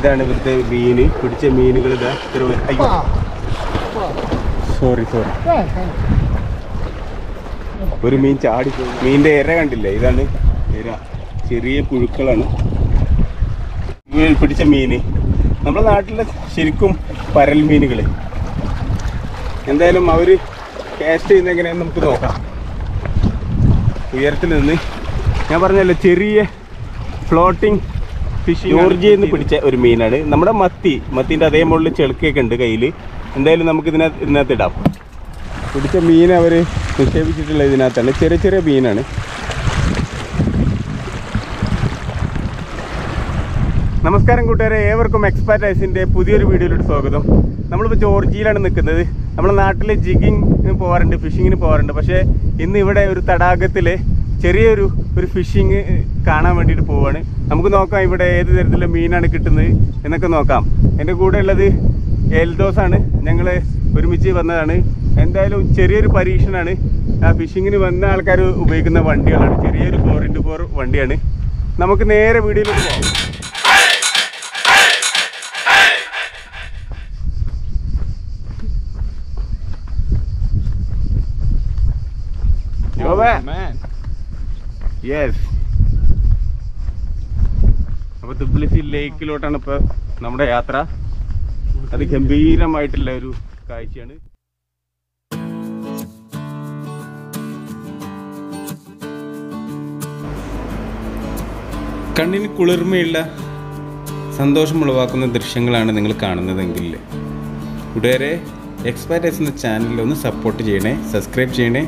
ഇതാണ് ഇവിടുത്തെ മീന് പിടിച്ച മീനുകൾ ഇതാ ഇത്ര വലു- അയ്യോ സോറി സോറി ഒരു മീൻ ചാടി മീനിന്റെ ഇര കണ്ടില്ലേ ഇതാണ് ഇര ചെറിയ പുഴുക്കളാണ് ഇവ പിടിച്ച മീന് നമ്മുടെ നാട്ടിലെ ശരിക്കും പരൽ മീനുകൾ എന്തായാലും അവര് കാസ്റ്റ് ചെയ്യുന്ന എങ്ങനെയാന്ന് നമുക്ക് നോക്കാം ഉയരത്തിൽ നിന്ന് ഞാൻ പറഞ്ഞല്ലോ ചെറിയ ഫ്ലോട്ടിംഗ് ഫിഷ് ജോർജിയിൽ നിന്ന് പിടിച്ച ഒരു മീനാണ് നമ്മുടെ മത്തി മത്തിൻ്റെ അതേ മുകളിൽ ചെളുക്കൊക്കെ ഉണ്ട് കയ്യിൽ എന്തായാലും നമുക്ക് ഇതിനകത്ത് ഇതിനകത്ത് ഇടാം പിടിച്ച മീൻ അവർ നിക്ഷേപിച്ചിട്ടുള്ള ഇതിനകത്താണ് ചെറിയ ചെറിയ മീനാണ് നമസ്കാരം കൂട്ടുകാരെ ഏവർക്കും എക്സ്പാറ്റ് ഐസിൻ്റെ പുതിയൊരു വീഡിയോയിലോട്ട് സ്വാഗതം നമ്മളിപ്പോൾ ജോർജിയിലാണ് നിൽക്കുന്നത് നമ്മുടെ നാട്ടിൽ ജിഗിങ് പോകാറുണ്ട് ഫിഷിങ്ങിന് പോകാറുണ്ട് പക്ഷേ ഇന്ന് ഇവിടെ ഒരു തടാകത്തിൽ ചെറിയൊരു ഒരു ഫിഷിങ് കാണാൻ വേണ്ടിയിട്ട് പോവാണ് നമുക്ക് നോക്കാം ഇവിടെ ഏത് തരത്തിലുള്ള മീനാണ് കിട്ടുന്നത് എന്നൊക്കെ നോക്കാം എൻ്റെ കൂടെ ഉള്ളത് എൽദോസാണ് ഞങ്ങൾ ഒരുമിച്ച് വന്നതാണ് എന്തായാലും ചെറിയൊരു പരീക്ഷണമാണ് ആ ഫിഷിങ്ങിന് വന്ന ആൾക്കാർ ഉപയോഗിക്കുന്ന വണ്ടികളാണ് ചെറിയൊരു ഫോർ ഇൻറ്റു ഫോർ വണ്ടിയാണ് നമുക്ക് നേരെ വീഡിയോയിലോട്ട് പോകാം ജോബേ യെസ് അപ്പൊ തുബ്ലിസി ലേക്കിലോട്ടാണ് ഇപ്പൊ നമ്മുടെ യാത്ര അത് ഗംഭീരമായിട്ടുള്ള ഒരു കാഴ്ചയാണ് കണ്ണിന് കുളിർമയുള്ള സന്തോഷമുളവാക്കുന്ന ദൃശ്യങ്ങളാണ് നിങ്ങൾ കാണുന്നതെങ്കിൽ കൂട്ടുകാരെ എക്സ്പയർസ് എന്ന ചാനലിൽ ഒന്ന് സപ്പോർട്ട് ചെയ്യണേ സബ്സ്ക്രൈബ് ചെയ്യണേ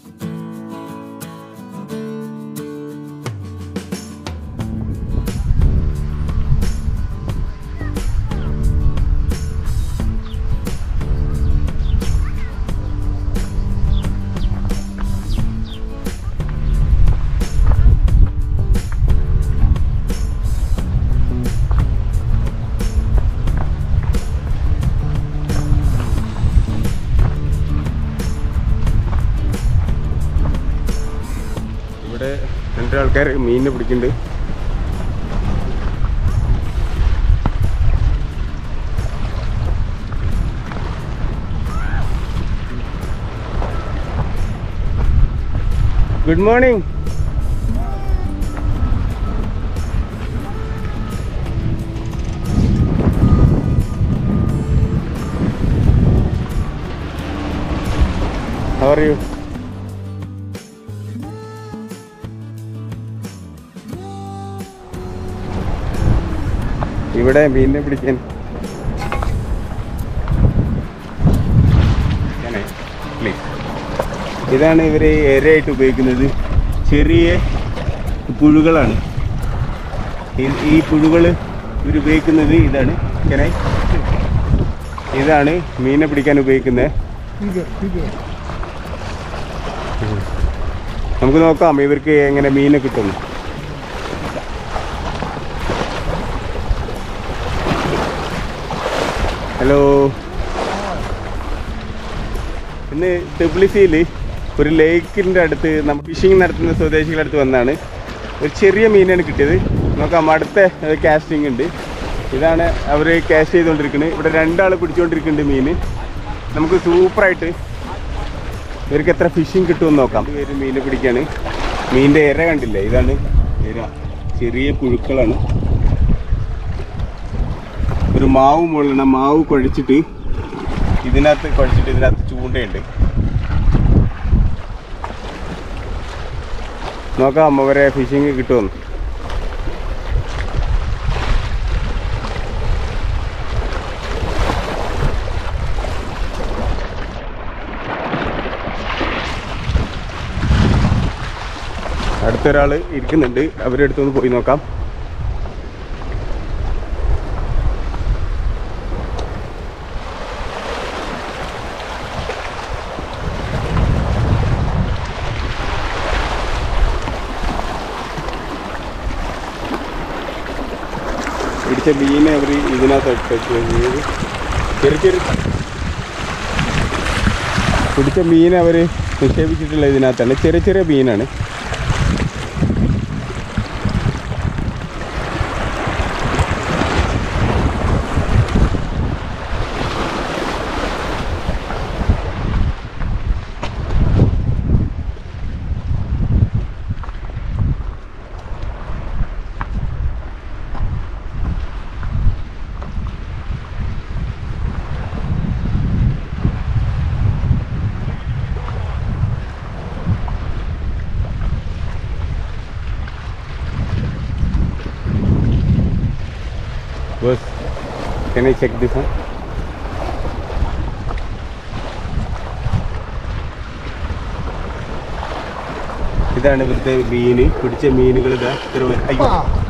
ഇവിടെ രണ്ട് ആൾക്കാർ മീനിനെ പിടിക്കുന്നുണ്ട് good morning How are you? ഇവിടെ മീനിനെ പിടിക്കാൻ ഇങ്ങനെ, please. ഇതാണ് ഇവർ ഇരയായിട്ട് ഉപയോഗിക്കുന്നത് ചെറിയ പുഴുകളാണ് ഈ- ഈ പുഴുകൾ ഇവർ ഉപയോഗിക്കുന്നത് ഇതാണ് ഇങ്ങനെ ഇതാണ് മീനെ പിടിക്കാൻ ഉപയോഗിക്കുന്നത് നമുക്ക് നോക്കാം ഇവർക്ക് എങ്ങനെ മീനെ കിട്ടുന്നു ഹലോ ഇന്ന് ടെബ്ലിസിയിൽ ഒരു ലേക്കിൻ്റെ അടുത്ത് നമ്മൾ ഫിഷിംഗ് നടത്തുന്ന സ്വദേശികളുടെ അടുത്ത് വന്നാണ് ഒരു ചെറിയ മീനാണ് കിട്ടിയത് നോക്കാം അടുത്ത കാസ്റ്റിംഗ് ഉണ്ട് ഇതാണ് അവർ കാസ്റ്റ് ചെയ്തുകൊണ്ടിരിക്കുന്നത് ഇവിടെ രണ്ടാൾ പിടിച്ചുകൊണ്ടിരിക്കുന്നുണ്ട് മീൻ നമുക്ക് സൂപ്പറായിട്ട് ഇവർക്ക് എത്ര ഫിഷിംഗ് കിട്ടുമെന്ന് നോക്കാം പേര് മീനെ പിടിക്കാണ് മീനിൻ്റെ ഇര കണ്ടില്ലേ ഇതാണ് ഇര ചെറിയ പുഴുക്കളാണ് ഒരു മാവ് മുകളിലാണ് മാവ് കുഴച്ചിട്ട് ഇതിനകത്ത് കുഴച്ചിട്ട് ഇതിനകത്ത് ചൂണ്ടയുണ്ട് നോക്കാം അവരെ ഫിഷിങ് കിട്ടുമെന്ന് അടുത്തൊരാൾ ഇരിക്കുന്നുണ്ട് അവരുടെ അടുത്തൊന്ന് പോയി നോക്കാം പിടിച്ച മീനെ അവർ ഇതിനകത്ത് ഇട്ടേച്ച് ചെറിയ ചെറിയ പിടിച്ച മീൻ അവർ നിക്ഷേപിച്ചിട്ടുള്ള ഇതിനകത്താണ് ചെറിയ ചെറിയ മീനാണ് bus can I check this one? ഇതാണ് ഇവിടുത്തെ മീന് പിടിച്ച മീനുകൾ ഇതാ ഇത്ര വലുപ്പം. അയ്യോ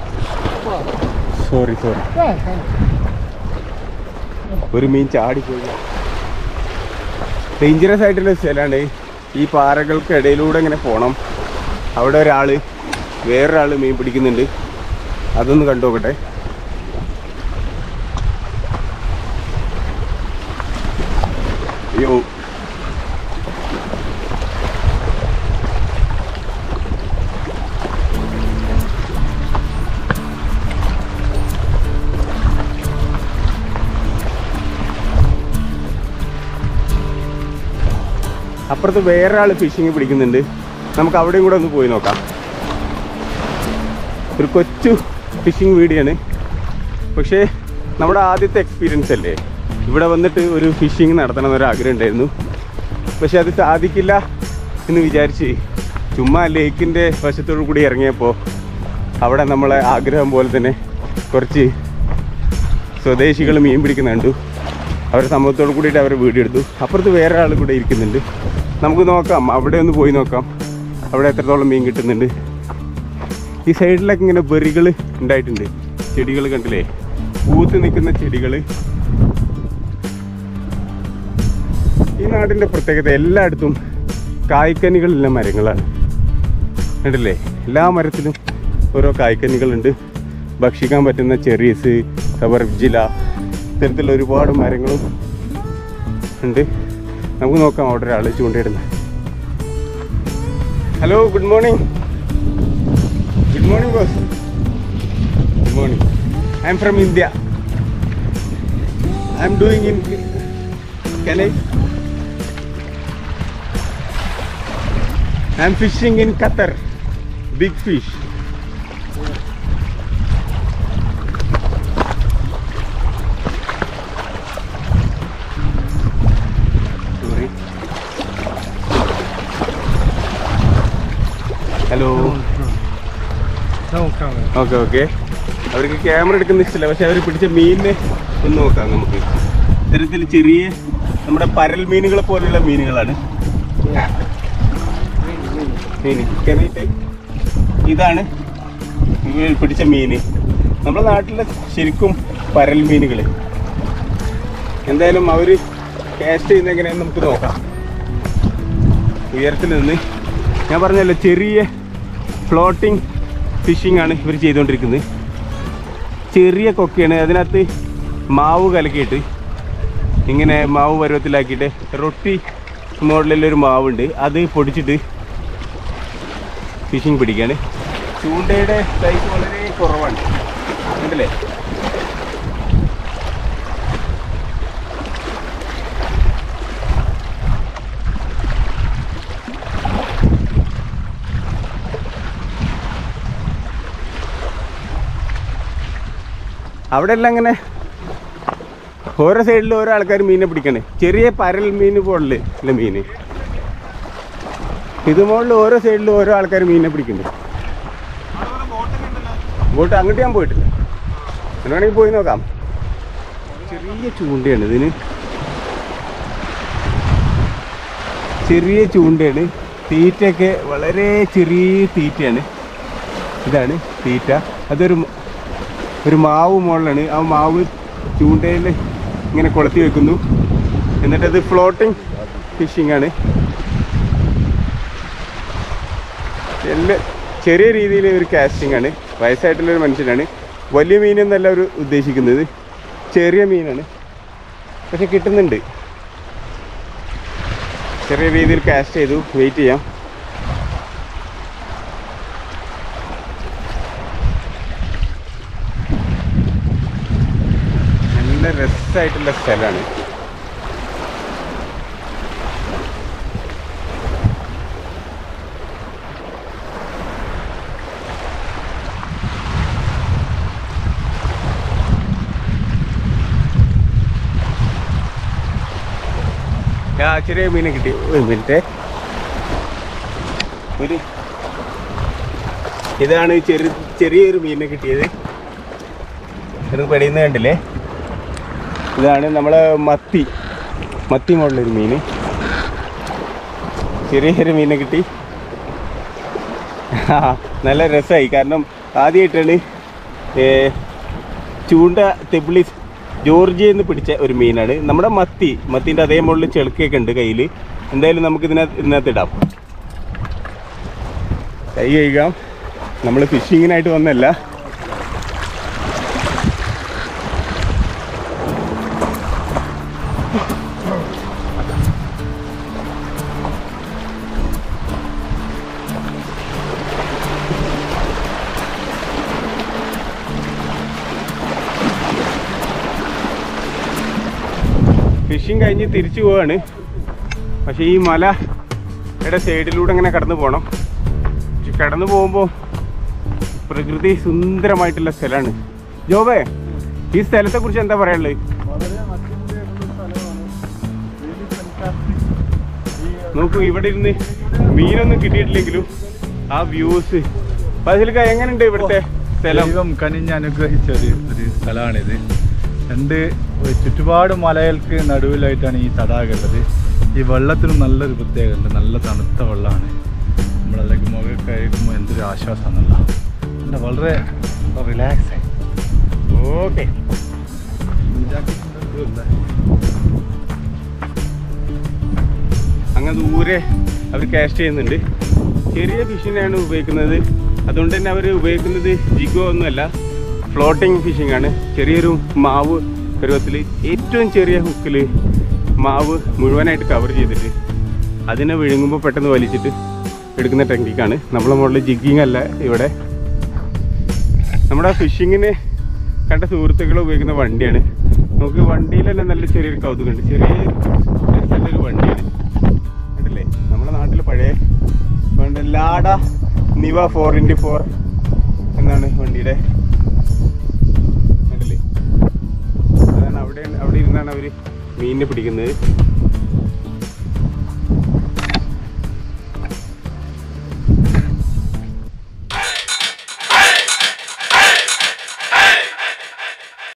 സോറി സോറി ഒരു മീൻ ചാടിപ്പോയി ഡേഞ്ചറസ് ആയിട്ടുള്ള സ്ഥലമാണ് ഈ പാറകൾക്ക് ഇടയിലൂടെ ഇങ്ങനെ പോകണം അവിടെ ഒരാൾ വേറൊരാൾ മീൻ പിടിക്കുന്നുണ്ട് അതൊന്ന് കണ്ടു നോക്കട്ടെ അയ്യോ അപ്പുറത്ത് വേറെ ആൾ ഫിഷിങ് പിടിക്കുന്നുണ്ട് നമുക്ക് അവിടെയും കൂടെ ഒന്ന് പോയി നോക്കാം ഒരു കൊച്ചു ഫിഷിംഗ് വീഡിയോ ആണ് പക്ഷേ നമ്മുടെ ആദ്യത്തെ എക്സ്പീരിയൻസ് അല്ലേ ഇവിടെ വന്നിട്ട് ഒരു ഫിഷിംഗ് നടത്തണം എന്നൊരു ആഗ്രഹം ഉണ്ടായിരുന്നു പക്ഷെ അത് സാധിക്കില്ല എന്ന് വിചാരിച്ച് ചുമ്മാ ലേക്കിൻ്റെ വശത്തോടു കൂടി ഇറങ്ങിയപ്പോൾ അവിടെ നമ്മളെ ആഗ്രഹം പോലെ തന്നെ കുറച്ച് സ്വദേശികൾ മീൻ പിടിക്കുന്ന കണ്ടു അവരുടെ സമൂഹത്തോട് കൂടിയിട്ട് അവർ വീഡിയോ എടുത്തു അപ്പുറത്ത് വേറെ ആൾ കൂടെ ഇരിക്കുന്നുണ്ട് നമുക്ക് നോക്കാം അവിടെ ഒന്ന് പോയി നോക്കാം അവിടെ എത്രത്തോളം മീൻ കിട്ടുന്നുണ്ട് ഈ സൈഡിലൊക്കെ ഇങ്ങനെ ബെറികൾ ഉണ്ടായിട്ടുണ്ട് ചെടികൾ കണ്ടില്ലേ പൂത്ത് നിൽക്കുന്ന ചെടികൾ ഈ നാടിൻ്റെ പ്രത്യേകത എല്ലായിടത്തും കായ്ക്കനികളുള്ള മരങ്ങളാണ് കണ്ടില്ലേ എല്ലാ മരത്തിലും ഓരോ കായ്ക്കനികളുണ്ട് ഭക്ഷിക്കാൻ പറ്റുന്ന ചെറീസ് സബർജില ഇത്തരത്തിലുള്ള ഒരുപാട് മരങ്ങളും ഉണ്ട് നമുക്ക് നോക്കാം അവിടെ ഒരാൾ ചൂണ്ടയിടുന്നത് hello good morning good morning boss good morning I'm from India I'm doing in can I? I'm fishing in Qatar. Big fish. Sorry. Hello No comment. Okay okay അവർക്ക് ക്യാമറ എടുക്കുന്ന ഇഷ്ടമില്ല പക്ഷെ അവർ പിടിച്ച മീനിനെ ഒന്ന് നോക്കാം നമുക്ക് ഇത്തരത്തിൽ ചെറിയ നമ്മുടെ പരൽ മീനുകളെ പോലെയുള്ള മീനുകളാണ് മീൻ Can I take? ഇതാണ് ഇവർ പിടിച്ച മീന് നമ്മുടെ നാട്ടിലെ ശരിക്കും പരൽ മീനുകൾ എന്തായാലും അവർ കാസ്റ്റ് ചെയ്യുന്ന എങ്ങനെയാണെന്ന് നമുക്ക് നോക്കാം ഉയരത്തിൽ നിന്ന് ഞാൻ പറഞ്ഞല്ലോ ചെറിയ ഫ്ലോട്ടിംഗ് ഫിഷിംഗ് ആണ് ഇവർ ചെയ്തുകൊണ്ടിരിക്കുന്നത് ചെറിയ കൊക്കയാണ് അതിനകത്ത് മാവ് കലക്കിയിട്ട് ഇങ്ങനെ മാവ് പരുവത്തിലാക്കിയിട്ട് റൊട്ടി മോഡലിലൊരു മാവുണ്ട് അത് പൊടിച്ചിട്ട് ഫിഷിംഗ് പിടിക്കുകയാണ് ചൂണ്ടയുടെ സൈസ് വളരെ കുറവാണ് ഉണ്ടല്ലേ അവിടെ എല്ലാം ഇങ്ങനെ ഓരോ സൈഡിൽ ഓരോ ആൾക്കാർ മീനെ പിടിക്കണേ ചെറിയ പരൽ മീൻ പോലല്ലേ അല്ല മീൻ ഇത് മുകളിൽ ഓരോ സൈഡിലും ഓരോ ആൾക്കാർ മീനെ പിടിക്കുന്നുണ്ട് ബോട്ട് അങ്ങോട്ട് ഞാൻ പോയിട്ടില്ല അതിന് വേണമെങ്കിൽ പോയി നോക്കാം ചെറിയ ചൂണ്ടയാണ് ഇതിന് ചെറിയ ചൂണ്ടയാണ് തീറ്റയൊക്കെ വളരെ ചെറിയ തീറ്റയാണ് ഇതാണ് തീറ്റ അതൊരു മ- ഒരു മാവ് മുകളിലാണ് ആ മാവ് ചൂണ്ടയിൽ ഇങ്ങനെ കൊളുത്തി വെക്കുന്നു എന്നിട്ടത് ഫ്ലോട്ടിംഗ് ഫിഷിംഗ് ആണ് എല്ലാ ചെറിയ രീതിയിൽ ഒരു കാസ്റ്റിംഗ് ആണ് വയസ്സായിട്ടുള്ള ഒരു മനുഷ്യനാണ് വലിയ മീനൊന്നല്ല അവർ ഉദ്ദേശിക്കുന്നത് ചെറിയ മീനാണ് പക്ഷെ കിട്ടുന്നുണ്ട് ചെറിയ രീതിയിൽ കാസ്റ്റ് ചെയ്തു വെയിറ്റ് ചെയ്യാം നല്ല രസമായിട്ടുള്ള സ്ഥലമാണ് ആ ചെറിയ മീനെ കിട്ടി ഒരു മിനിറ്റ് ഒരു ഇതാണ് ചെറിയ ചെറിയൊരു മീനെ കിട്ടിയത് ഇത് പെടിയുന്നത് കണ്ടില്ലേ ഇതാണ് നമ്മളെ മത്തി മത്തി മോഡലൊരു മീൻ ചെറിയ ചെറിയ മീനെ കിട്ടി ആ, നല്ല രസമായി കാരണം ആദ്യമായിട്ടാണ് ഏ, ചൂണ്ട തെബിളി ജോർജിയയിൽ നിന്ന് പിടിച്ച ഒരു മീനാണ് നമ്മുടെ മത്തി മത്തിൻ്റെ അതേ മുകളിൽ ചെളുക്കൊക്കെ ഉണ്ട് കയ്യിൽ എന്തായാലും നമുക്ക് ഇതിനകത്ത് ഇതിനകത്ത് ഇടാം കൈ കഴുകാം നമ്മൾ ഫിഷിങ്ങിനായിട്ട് വന്നല്ല ഫിഷിങ് കഴിഞ്ഞ് തിരിച്ചു പോവാണ് പക്ഷേ ഈ മലയുടെ സൈഡിലൂടെ ഇങ്ങനെ കടന്നു പോകണം പക്ഷെ കടന്നു പോകുമ്പോൾ പ്രകൃതി സുന്ദരമായിട്ടുള്ള സ്ഥലമാണ് ജോബേ ഈ സ്ഥലത്തെ കുറിച്ച് എന്താ പറയാനുള്ളത് നോക്കൂ ഇവിടെ ഇരുന്ന് മീനൊന്നും കിട്ടിയിട്ടില്ലെങ്കിലും ആ വ്യൂസ് ഫസിൽക്ക എങ്ങനെയുണ്ട് ഇവിടുത്തെ സ്ഥലം ദൈവം കനിഞ്ഞ് അനുഗ്രഹിച്ച ഒരു ഒരു സ്ഥലമാണിത് രണ്ട് ചുറ്റുപാട് മലകൾക്ക് നടുവിലായിട്ടാണ് ഈ തടാകം ഉള്ളത് ഈ വെള്ളത്തിനും നല്ലൊരു പ്രത്യേകത ഉണ്ട് നല്ല തണുത്ത വെള്ളമാണ് നമ്മളതിലേക്ക് മുഖം കഴിക്കുമ്പോൾ എന്തൊരു ആശ്വാസമാണല്ല പിന്നെ വളരെ റിലാക്സ് ആയി ഓക്കെ അങ്ങ് ദൂരെ അവർ കാസ്റ്റ് ചെയ്യുന്നുണ്ട് ചെറിയ ഫിഷിനെയാണ് ഉപയോഗിക്കുന്നത് അതുകൊണ്ട് തന്നെ അവർ ഉപയോഗിക്കുന്നത് ജിഗോ ഒന്നുമല്ല ഫ്ലോട്ടിംഗ് ഫിഷിംഗ് ആണ് ചെറിയൊരു മാവ് പരുവത്തിൽ ഏറ്റവും ചെറിയ ഹുക്കിൽ മാവ് മുഴുവനായിട്ട് കവർ ചെയ്തിട്ട് അതിനെ വിഴുങ്ങുമ്പോൾ പെട്ടെന്ന് വലിച്ചിട്ട് എടുക്കുന്ന ടെക്നിക്കാണ് നമ്മളെ മുകളിൽ ജിഗിങ് അല്ല ഇവിടെ നമ്മുടെ ഫിഷിങ്ങിന് കണ്ട സുഹൃത്തുക്കൾ ഉപയോഗിക്കുന്ന വണ്ടിയാണ് നമുക്ക് വണ്ടിയിൽ തന്നെ നല്ല ചെറിയൊരു കൗതുകമുണ്ട് ചെറിയ നല്ലൊരു വണ്ടിയാണ് കണ്ടില്ലേ നമ്മുടെ നാട്ടിൽ പഴയ വണ്ടി Lada Niva four into four എന്നാണ് വണ്ടിയുടെ കണ്ടില്ലേ അതാണ് അവിടെ അവിടെ ഇരുന്നാണ് അവർ മീനിനെ പിടിക്കുന്നത്